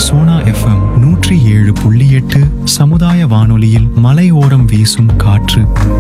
Sona FM நூற்றி ஏழு புள்ளி எட்டு சமுதாய வானொலியில் மலையோரம் வீசும் காற்று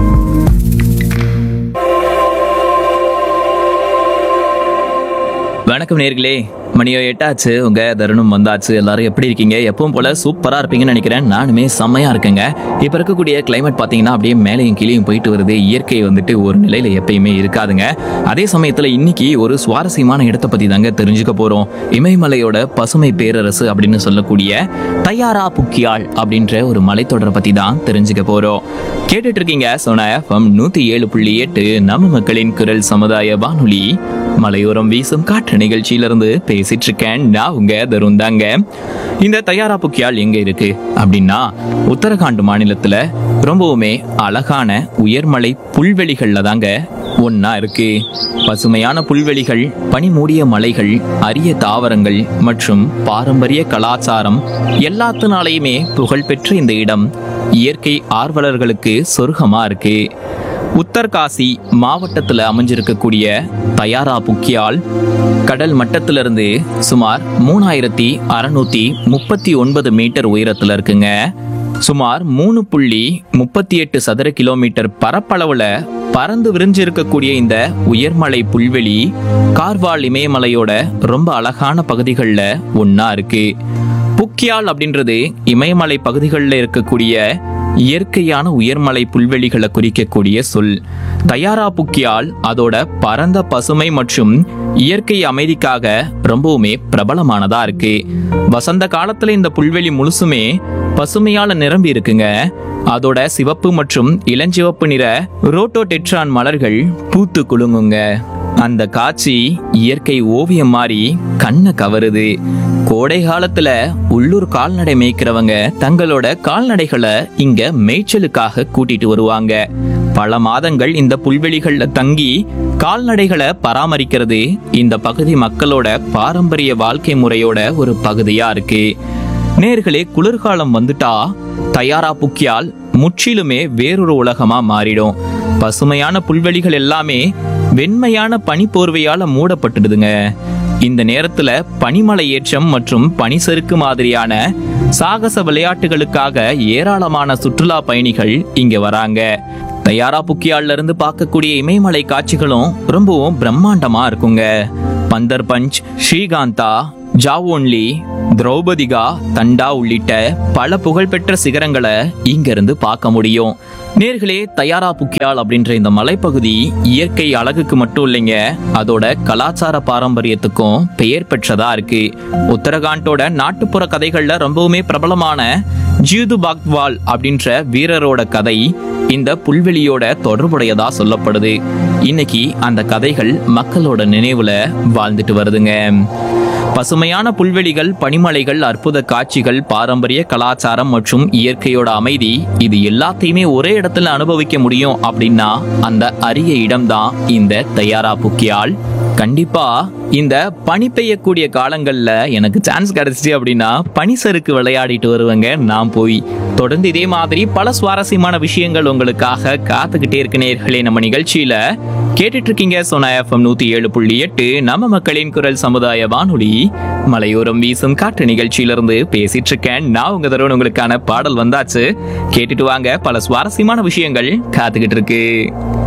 வணக்கம் நேர்களே மணியோ எட்டாச்சு உங்க தருணம் வந்தாச்சு எல்லாரும் எப்படி இருக்கீங்க எப்பவும் போல சூப்பரா இருப்பீங்கன்னு நினைக்கிறேன் நானுமே செம்மையா இருக்கேங்க இப்ப இருக்கக்கூடிய கிளைமேட் பாத்தீங்கன்னா அப்படியே மேலையும் கீழையும் போயிட்டு வருது இயற்கை வந்துட்டு ஒரு நிலையில எப்பயுமே இருக்காதுங்க அதே சமயத்துல இன்னைக்கு ஒரு சுவாரஸ்யமான இடத்தை பத்தி தாங்க தெரிஞ்சுக்க போறோம் இமயமலையோட பசுமை பேரரசு அப்படின்னு சொல்லக்கூடிய தையாரா புக்கியாள் அப்படின்ற ஒரு மலைத்தொடரை பத்தி தான் தெரிஞ்சுக்க போறோம் கேட்டுட்டு இருக்கீங்க சோனா எஃப்எம் நூத்தி ஏழு புள்ளி எட்டு நம்ம மக்களின் குரல் சமுதாய வானொலி மலையோரம் வீசும் காற்று நிகழ்ச்சியிலிருந்து பேசிட்டு இருக்கேன் நான் உங்க தருண் தாங்க இந்த தயாரா புக்கியால் எங்க இருக்கு அப்படின்னா உத்தரகாண்ட் மாநிலத்துல ரொம்பவுமே அழகான உயர்மலை புல்வெளிகள்ல தாங்க ஒன்னா இருக்கு பசுமையான புல்வெளிகள் பனி மூடிய மலைகள் அரிய தாவரங்கள் மற்றும் பாரம்பரிய கலாச்சாரம் எல்லாத்தினாலையுமே புகழ்பெற்ற இந்த இடம் இயற்கை ஆர்வலர்களுக்கு சொர்க்கமா இருக்கு உத்தர்காசி மாவட்டத்தில் அமைஞ்சிருக்கக்கூடிய தயாரா புக்கியால் கடல் மட்டத்திலிருந்து சுமார் மூணாயிரத்தி அறநூத்தி முப்பத்தி ஒன்பது மீட்டர் உயரத்தில் இருக்குங்க சுமார் மூணு புள்ளி முப்பத்தி எட்டு சதுர கிலோமீட்டர் பரப்பளவுல பறந்து விரிஞ்சிருக்கக்கூடிய இந்த உயர்மலை புல்வெளி கார்வால் இமயமலையோட ரொம்ப அழகான பகுதிகளில் ஒன்றா இருக்கு புக்கியால் அப்படின்றது இமயமலை பகுதிகளில் இருக்கக்கூடிய இயற்கையான உயர்மலை புல்வெளிகளை குறிக்கக்கூடிய சொல் தயாரா புக்கியால் அதோட பரந்த பசுமை மற்றும் இயற்கை அமைதிக்காக ரொம்பவுமே பிரபலமானதா இருக்கு வசந்த காலத்துல இந்த புல்வெளி முழுசுமே பசுமையால நிரம்பி இருக்குங்க அதோட சிவப்பு மற்றும் இளஞ்சிவப்பு நிற ரோட்டோடெட்ரான் மலர்கள் பூத்து குலுங்குங்க அந்த காட்சி இயற்கை ஓவியம் மாதிரி கண்ணை கவருது கோடை காலத்துல உள்ளூர் கால்நடை மேய்க்கிறவங்க தங்களோட கால்நடைகளை இங்க மேய்ச்சலுக்காக கூட்டிட்டு வருவாங்க பல மாதங்கள் இந்த புல்வெளிகள்ல தங்கி கால்நடைகளை பராமரிக்கிறது இந்த பகுதி மக்களோட பாரம்பரிய வாழ்க்கை முறையோட ஒரு பகுதியா இருக்கு நேர்களே குளிர்காலம் வந்துட்டா தயாரா புக்கியால் முற்றிலுமே வேறொரு உலகமா மாறிடும் பசுமையான புல்வெளிகள் எல்லாமே வெண்மையான பனிப்போர்வையால மூடப்பட்டுடுதுங்க இந்த நேரத்துல பனிமலை ஏற்றம் மற்றும் பனிசறுக்கு மாதிரியான சாகச விளையாட்டுகளுக்காக ஏராளமான சுற்றுலா பயணிகள் இங்க வராங்க தயாரா புக்கியால்ல இருந்து பார்க்கக்கூடிய இமயமலை காட்சிகளும் ரொம்பவும் பிரம்மாண்டமா இருக்குங்க பந்தர் பஞ்ச் ஸ்ரீகாந்தா ஜாவோன்லி திரௌபதிகா தண்டா உள்ளிட்ட பல புகழ்பெற்ற சிகரங்களை இங்க இருந்து பார்க்க முடியும் நேர்களே தயாரா புக்கியால் அப்படின்ற இந்த மலைப்பகுதி இயற்கை அழகுக்கு மட்டும் இல்லைங்க அதோட கலாச்சார பாரம்பரியத்துக்கும் பெயர் பெற்றதா இருக்கு உத்தரகாண்டோட நாட்டுப்புற கதைகள்ல ரொம்பவுமே பிரபலமான ஜீது பாக்வால் அப்படின்ற வீரரோட கதை இந்த புல்வெளியோட தொடர்புடையதா சொல்லப்படுது இன்னைக்கு அந்த கதைகள் மக்களோட நினைவுல வாழ்ந்துட்டு வருதுங்க பசுமையான புல்வெளிகள் பனிமலைகள் அற்புத காட்சிகள் பாரம்பரிய கலாச்சாரம் மற்றும் இயற்கையோட அமைதி இது எல்லாத்தையுமே ஒரே இடத்துல அனுபவிக்க முடியும் அப்படின்னா அந்த அரிய இடம்தான் இந்த தயாரா புக்கியால் கண்டிப்பா இந்த பனி பெய்யக்கூடிய காலங்கள்ல எனக்கு சான்ஸ் கிடைச்சிச்சு அப்படின்னா பனிசறுக்கு விளையாடிட்டு வருவேங்க நான் போய் தொடர்ந்து இதே மாதிரி பல சுவாரஸ்யமான விஷயங்கள் உங்களுக்காக காத்துக்கிட்டே இருக்கு நேர்களே நம்ம நிகழ்ச்சியில கேட்டுட்டு இருக்கீங்க சோனா எஃப்எம் நூத்தி ஏழு புள்ளி எட்டு நம்ம மக்களின் குரல் சமுதாய வானொலி மலையோரம் வீசும் காற்று நிகழ்ச்சியிலிருந்து பேசிட்டு இருக்கேன் நான் உங்க தருண் உங்களுக்கான பாடல் வந்தாச்சு கேட்டுட்டு வாங்க பல சுவாரஸ்யமான விஷயங்கள் காத்துக்கிட்டு இருக்கு